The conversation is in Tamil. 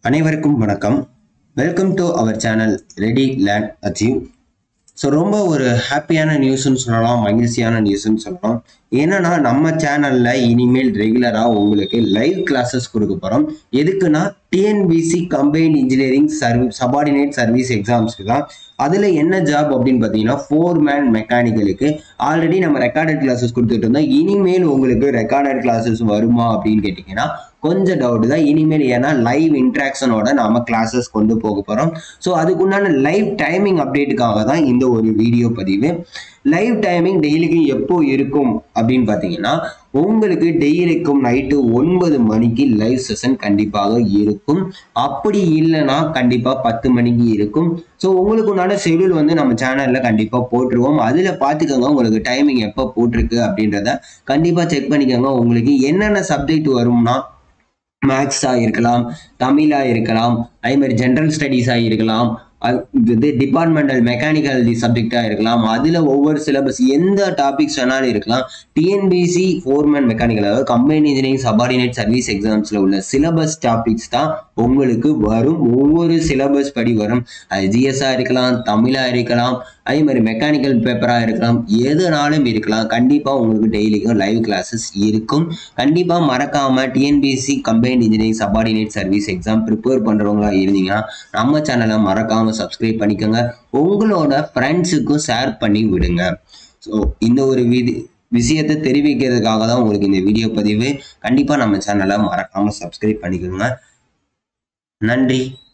அனைவருக்கும் வணக்கம் welcome to our channel ready land achieve so ரொம்ப ஒரு ஹாப்பியான நியூஸ்னு சொல்லலாம் மகிழ்ச்சியான நியூஸ்னு சொல்லலாம் என்னன்னா நம்ம சேனல்ல இனிமேல் ரெகுலராக உங்களுக்கு லைவ் கிளாஸஸ் கொடுக்க போகிறோம் எதுக்குன்னா TNPSC combined engineering service subordinate service எக்ஸாம்ஸ்க்கு தான் அதில் என்ன ஜாப் அப்படின்னு பார்த்தீங்கன்னா ஃபோர் மேன் மெக்கானிக்கலுக்கு ஆல்ரெடி நம்ம ரெக்கார்டட் கிளாஸஸ் கொடுத்துட்டு இருந்தோம் இனிமேல் உங்களுக்கு ரெக்கார்டட் கிளாஸஸ் வருமா அப்படின்னு கேட்டிங்கன்னா கொஞ்சம் டவுட் தான் இனிமேல் ஏன்னா லைவ் இன்ட்ராக்ஷனோட நாம கிளாஸஸ் கொண்டு போக போகிறோம் ஸோ அதுக்குண்டான லைவ் டைமிங் அப்டேட்டுக்காக தான் இந்த ஒரு வீடியோ பதிவு லைவ் டைமிங் டெய்லிக்கு எப்போ இருக்கும் அப்படின்னு பார்த்தீங்கன்னா உங்களுக்கு டெய்லிக்கும் நைட்டு ஒன்பது மணிக்கு லைவ் செஷன் கண்டிப்பாக இருக்கும் அப்படி இல்லைன்னா கண்டிப்பாக பத்து மணிக்கு இருக்கும் ஸோ உங்களுக்கு உண்டான ஷெடியூல் வந்து நம்ம சேனலில் கண்டிப்பாக போட்டுருவோம் அதில் பார்த்துக்கோங்க உங்களுக்கு டைமிங் எப்போ போட்டிருக்கு அப்படின்றத கண்டிப்பாக செக் பண்ணிக்கோங்க உங்களுக்கு என்னென்ன சப்ஜெக்ட் வரும்னா மேக்ஸாக இருக்கலாம் தமிழாக இருக்கலாம் அதே மாதிரி ஜென்ரல் ஸ்டடீஸாக இருக்கலாம் அது இது டிபார்ட்மெண்டல் மெக்கானிக்கல் சப்ஜெக்டாக இருக்கலாம் அதில் ஒவ்வொரு சிலபஸ் எந்த டாபிக்ஸ் வேணாலும் இருக்கலாம் டிஎன்பிசி ஃபோர்மேன் மெக்கானிக்கல் அதாவது கம்பைன் இன்ஜினியரிங் சபார்டினேட் சர்வீஸ் எக்ஸாம்ஸில் உள்ள சிலபஸ் டாபிக்ஸ் தான் உங்களுக்கு வரும் ஒவ்வொரு சிலபஸ் படி வரும் அது ஜிஎஸ்ஸாக இருக்கலாம் தமிழாக இருக்கலாம் அதே மாதிரி மெக்கானிக்கல் பேப்பராக இருக்கலாம் எதுனாலும் இருக்கலாம் கண்டிப்பாக உங்களுக்கு டெய்லிக்கும் லைவ் கிளாஸஸ் இருக்கும் கண்டிப்பாக மறக்காமல் TNPSC combined engineering subordinate service exam prepare பண்ணுறவங்களா இருந்தீங்கன்னா நம்ம சேனலை மறக்காமல் சப்ஸ்கிரைப் பண்ணிக்கோங்க உங்களோட ஃப்ரெண்ட்ஸுக்கும் ஷேர் பண்ணி விடுங்க ஸோ இந்த ஒரு விதி விஷயத்தை தெரிவிக்கிறதுக்காக தான் உங்களுக்கு இந்த வீடியோ பதிவு கண்டிப்பாக நம்ம சேனலை மறக்காமல் சப்ஸ்கிரைப் பண்ணிக்கோங்க நன்றி